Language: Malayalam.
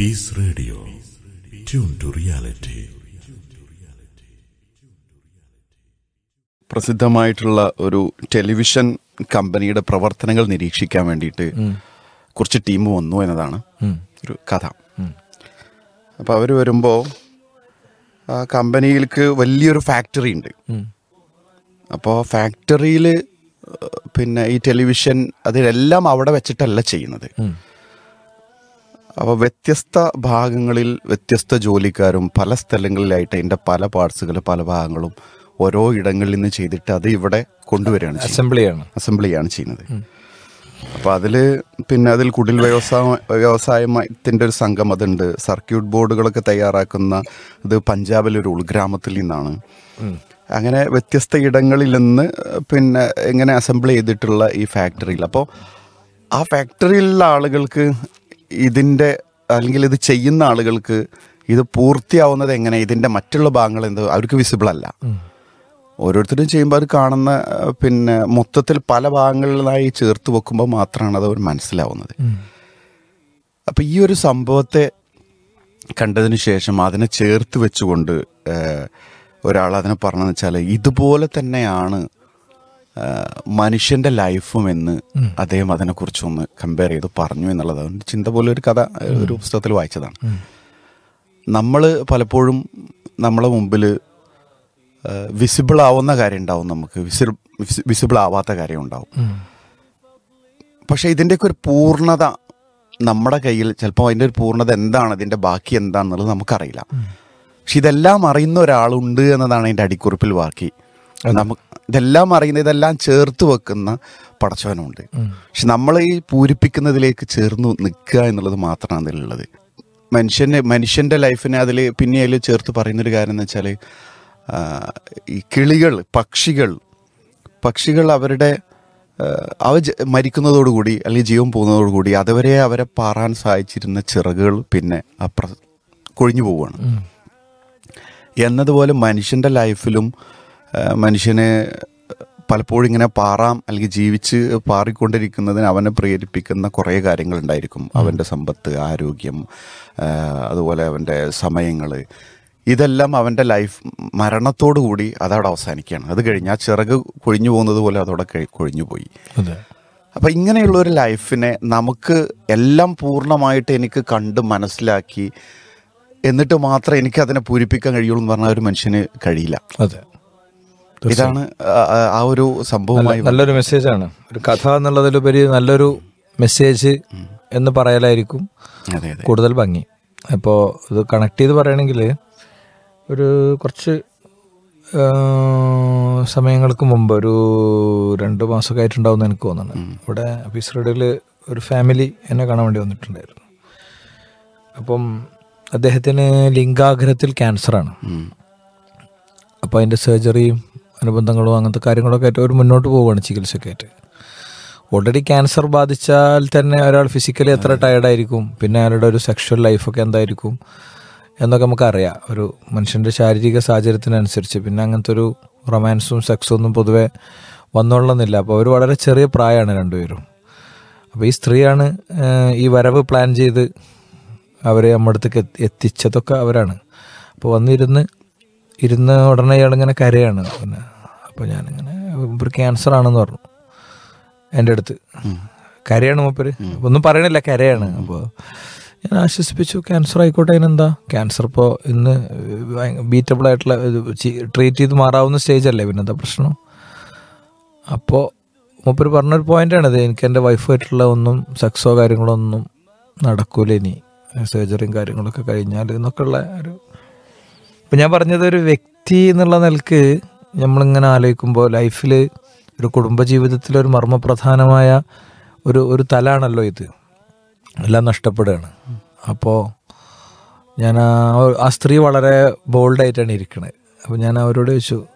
Peace Radio. Tune to reality. പ്രസിദ്ധമായിട്ടുള്ള ഒരു ടെലിവിഷൻ കമ്പനിയുടെ പ്രവർത്തനങ്ങൾ നിരീക്ഷിക്കാൻ വേണ്ടിയിട്ട് കുറച്ച് ടീം വന്നു എന്നതാണ് ഒരു കഥ അപ്പോൾ അവർ വരുമ്പോൾ ആ കമ്പനിയിലേക്ക് വലിയൊരു ഫാക്ടറി ഉണ്ട് അപ്പോൾ ഫാക്ടറിയിൽ പിന്നെ ഈ ടെലിവിഷൻ അതിലെല്ലാം അവിടെ വെച്ചിട്ടല്ല ചെയ്യുന്നത് അപ്പോൾ വ്യത്യസ്ത ഭാഗങ്ങളിൽ വ്യത്യസ്ത ജോലിക്കാരും പല സ്ഥലങ്ങളിലായിട്ട് അതിൻ്റെ പല പാർട്സുകൾ പല ഭാഗങ്ങളും ഓരോ ഇടങ്ങളിൽ നിന്ന് ചെയ്തിട്ട് അത് ഇവിടെ കൊണ്ടുവരികയാണ് ചെയ്യുന്നത് അസംബ്ലിയാണ് അസംബ്ലിയാണ് ചെയ്യുന്നത് അപ്പോൾ അതിൽ പിന്നെ അതിൽ കുടിൽ വ്യവസായ വ്യവസായത്തിൻ്റെ ഒരു സംഘം അതുണ്ട് സർക്യൂട്ട് ബോർഡുകളൊക്കെ തയ്യാറാക്കുന്ന ഇത് പഞ്ചാബിലെ ഒരു ഉൾഗ്രാമത്തിൽ നിന്നാണ് അങ്ങനെ വ്യത്യസ്ത ഇടങ്ങളിൽ നിന്ന് പിന്നെ ഇങ്ങനെ അസംബിൾ ചെയ്തിട്ടുള്ള ഈ ഫാക്ടറിയിൽ അപ്പോൾ ആ ഫാക്ടറിയിലുള്ള ആളുകൾക്ക് ഇതിൻ്റെ അല്ലെങ്കിൽ ഇത് ചെയ്യുന്ന ആളുകൾക്ക് ഇത് പൂർത്തിയാവുന്നത് എങ്ങനെ ഇതിൻ്റെ മറ്റുള്ള ഭാഗങ്ങൾ എന്ത് അവർക്ക് വിസിബിൾ അല്ല ഓരോരുത്തരും ചെയ്യുമ്പോൾ അത് കാണുന്ന അഹ് പിന്നെ മൊത്തത്തിൽ പല ഭാഗങ്ങളിലായി ചേർത്ത് വെക്കുമ്പോൾ മാത്രമാണ് അത് അവർ മനസ്സിലാവുന്നത് അപ്പം ഈ ഒരു സംഭവത്തെ കണ്ടതിന് ശേഷം അതിനെ ചേർത്ത് വെച്ചുകൊണ്ട് ഏഹ്, ഒരാൾ അതിനെ പറഞ്ഞതെന്ന് വെച്ചാൽ ഇതുപോലെ തന്നെയാണ് ഏഹ്, മനുഷ്യന്റെ ലൈഫും എന്ന് അദ്ദേഹം അതിനെക്കുറിച്ചൊന്ന് കമ്പയർ ചെയ്ത് പറഞ്ഞു എന്നുള്ളത് അവൻ്റെ ചിന്ത പോലെ ഒരു കഥ ഏഹ്, ഒരു പുസ്തകത്തിൽ വായിച്ചതാണ് നമ്മൾ പലപ്പോഴും നമ്മളെ മുമ്പിൽ വിസിബിൾ ആവുന്ന കാര്യം ഉണ്ടാവും നമുക്ക് വിസിബിൾ ആവാത്ത കാര്യം ഉണ്ടാവും പക്ഷെ ഇതിൻ്റെയൊക്കെ ഒരു പൂർണ്ണത നമ്മുടെ കയ്യിൽ ചിലപ്പോൾ അതിൻ്റെ ഒരു പൂർണ്ണത എന്താണ് ഇതിൻ്റെ ബാക്കി എന്താണെന്നുള്ളത് നമുക്കറിയില്ല പക്ഷെ ഇതെല്ലാം അറിയുന്ന ഒരാളുണ്ട് എന്നതാണ് അതിൻ്റെ അടിക്കുറിപ്പിൽ ബാക്കി നമുക്ക് ഇതെല്ലാം അറിയുന്ന ഇതെല്ലാം ചേർത്ത് വെക്കുന്ന പടച്ചവനുണ്ട് പക്ഷെ നമ്മൾ ഈ പൂരിപ്പിക്കുന്നതിലേക്ക് ചേർന്ന് നിൽക്കുക എന്നുള്ളത് മാത്രമാണ് അതിലുള്ളത് മനുഷ്യന് മനുഷ്യൻ്റെ ലൈഫിനെ അതിൽ പിന്നെ അതിൽ ചേർത്ത് പറയുന്നൊരു കാര്യം എന്ന് വെച്ചാൽ ഈ കിളികൾ പക്ഷികൾ പക്ഷികൾ അവരുടെ ആ, അവ ജ- മരിക്കുന്നതോടുകൂടി അല്ലെങ്കിൽ ജീവൻ പോകുന്നതോടുകൂടി അതുവരെ അവരെ പാറാൻ സഹായിച്ചിരുന്ന ചിറകുകൾ പിന്നെ അപ്ര കൊഴിഞ്ഞു പോവുകയാണ് എന്നതുപോലെ മനുഷ്യൻ്റെ ലൈഫിലും ആ, മനുഷ്യന് പലപ്പോഴും ഇങ്ങനെ പാറാം അല്ലെങ്കിൽ ജീവിച്ച് പാറിക്കൊണ്ടിരിക്കുന്നതിന് അവനെ പ്രേരിപ്പിക്കുന്ന കുറേ കാര്യങ്ങളുണ്ടായിരിക്കും അവൻ്റെ സമ്പത്ത് ആരോഗ്യം ആ, അതുപോലെ അവൻ്റെ സമയങ്ങൾ ഇതെല്ലാം അവൻ്റെ ലൈഫ് മരണത്തോടു കൂടി അതവിടെ അവസാനിക്കുകയാണ് അത് കഴിഞ്ഞ് ആ ചിറക് കൊഴിഞ്ഞു പോകുന്നത് പോലെ അതവിടെ കഴി- കൊഴിഞ്ഞു പോയി അതെ അപ്പം ഇങ്ങനെയുള്ള ഒരു ലൈഫിനെ നമുക്ക് എല്ലാം പൂർണ്ണമായിട്ട് എനിക്ക് കണ്ട് മനസ്സിലാക്കി എന്നിട്ട് മാത്രമേ എനിക്ക് അതിനെ പൂരിപ്പിക്കാൻ കഴിയുള്ളൂ എന്ന് പറഞ്ഞാൽ ഒരു മനുഷ്യന് കഴിയില്ല അതെ ഇതാണ് ആ- ആ- ആ ഒരു സംഭവമായി നല്ലൊരു മെസ്സേജാണ് ഒരു കഥ എന്നുള്ളതിലുപരി നല്ലൊരു മെസ്സേജ് എന്ന് പറയലായിരിക്കും അതെ അതെ കൂടുതൽ ഭംഗി ഇപ്പോൾ ഇത് കണക്ട് ചെയ്ത് പറയണമെങ്കിൽ ഒരു കുറച്ച് ആ, സമയങ്ങൾക്ക് മുമ്പ് ഒരു രണ്ട് മാസമൊക്കെ ആയിട്ടുണ്ടാവുമെന്ന് എനിക്ക് തോന്നുന്നുണ്ട് ഇവിടെ ഓഫീസ് റേഡിയോയിൽ ഒരു ഫാമിലി എന്നെ കാണാൻ വേണ്ടി വന്നിട്ടുണ്ടായിരുന്നു അപ്പം അദ്ദേഹത്തിന് ലിംഗാഗ്രഹത്തിൽ ക്യാൻസറാണ് ഉം. അപ്പോൾ അതിൻ്റെ സർജറിയും അനുബന്ധങ്ങളും അങ്ങനത്തെ കാര്യങ്ങളൊക്കെ ആയിട്ട് ഒരു മുന്നോട്ട് പോവുകയാണ് ചികിത്സയൊക്കെ ആയിട്ട് ഓൾറെഡി ക്യാൻസർ ബാധിച്ചാൽ തന്നെ ഒരാൾ ഫിസിക്കലി എത്ര ടയർഡായിരിക്കും പിന്നെ അയാളുടെ ഒരു സെക്ഷൽ ലൈഫൊക്കെ എന്തായിരിക്കും എന്നൊക്കെ നമുക്കറിയാം ഒരു മനുഷ്യൻ്റെ ശാരീരിക സാഹചര്യത്തിനനുസരിച്ച് പിന്നെ അങ്ങനത്തെ ഒരു റൊമാൻസും സെക്സും ഒന്നും പൊതുവെ വന്നോളണമെന്നില്ല അപ്പോൾ അവർ വളരെ ചെറിയ പ്രായമാണ് രണ്ടുപേരും അപ്പോൾ ഈ സ്ത്രീയാണ് ഏഹ്, ഈ വരവ് പ്ലാൻ ചെയ്ത് അവരെ നമ്മുടെ അടുത്തേക്ക് എത്തി- എത്തിച്ചതൊക്കെ അവരാണ് അപ്പോൾ വന്നിരുന്ന് ഇരുന്ന് ഉടനെ ഇയാളിങ്ങനെ കരയാണ് പിന്നെ അപ്പോൾ ഞാനിങ്ങനെ ഒരു ക്യാൻസർ ആണെന്ന് പറഞ്ഞു എൻ്റെ അടുത്ത് കരയാണ് മൂപ്പര് ഒന്നും പറയണില്ല കരയാണ് അപ്പോൾ ഞാൻ ആശ്വസിപ്പിച്ചു ക്യാൻസർ ആയിക്കോട്ടെ അതിനെന്താ ക്യാൻസർ ഇപ്പോൾ ഇന്ന് ബീറ്റബിൾ ആയിട്ടുള്ള ട്രീറ്റ് ചെയ്ത് മാറാവുന്ന സ്റ്റേജ് അല്ലേ പിന്നെന്താ പ്രശ്നം അപ്പോൾ മൂപ്പര് പറഞ്ഞൊരു പോയിന്റാണിത് എനിക്ക് എൻ്റെ വൈഫായിട്ടുള്ള ഒന്നും സെക്സോ കാര്യങ്ങളോ ഒന്നും നടക്കൂല ഇനി സർജറിയും കാര്യങ്ങളൊക്കെ കഴിഞ്ഞാൽ എന്നൊക്കെയുള്ള ഒരു ഇപ്പം ഞാൻ പറഞ്ഞത് ഒരു വ്യക്തി എന്നുള്ള നിലക്ക് നമ്മളിങ്ങനെ ആലോചിക്കുമ്പോൾ ലൈഫിൽ ഒരു കുടുംബജീവിതത്തിൽ ഒരു മർമ്മപ്രധാനമായ ഒരു ഒരു തലാണല്ലോ ഇത് എല്ലാം നഷ്ടപ്പെടുകയാണ് അപ്പോൾ ഞാൻ ആ ആ സ്ത്രീ വളരെ ബോൾഡായിട്ടാണ് ഇരിക്കണത് അപ്പോൾ ഞാൻ അവരോട് ചോദിച്ചു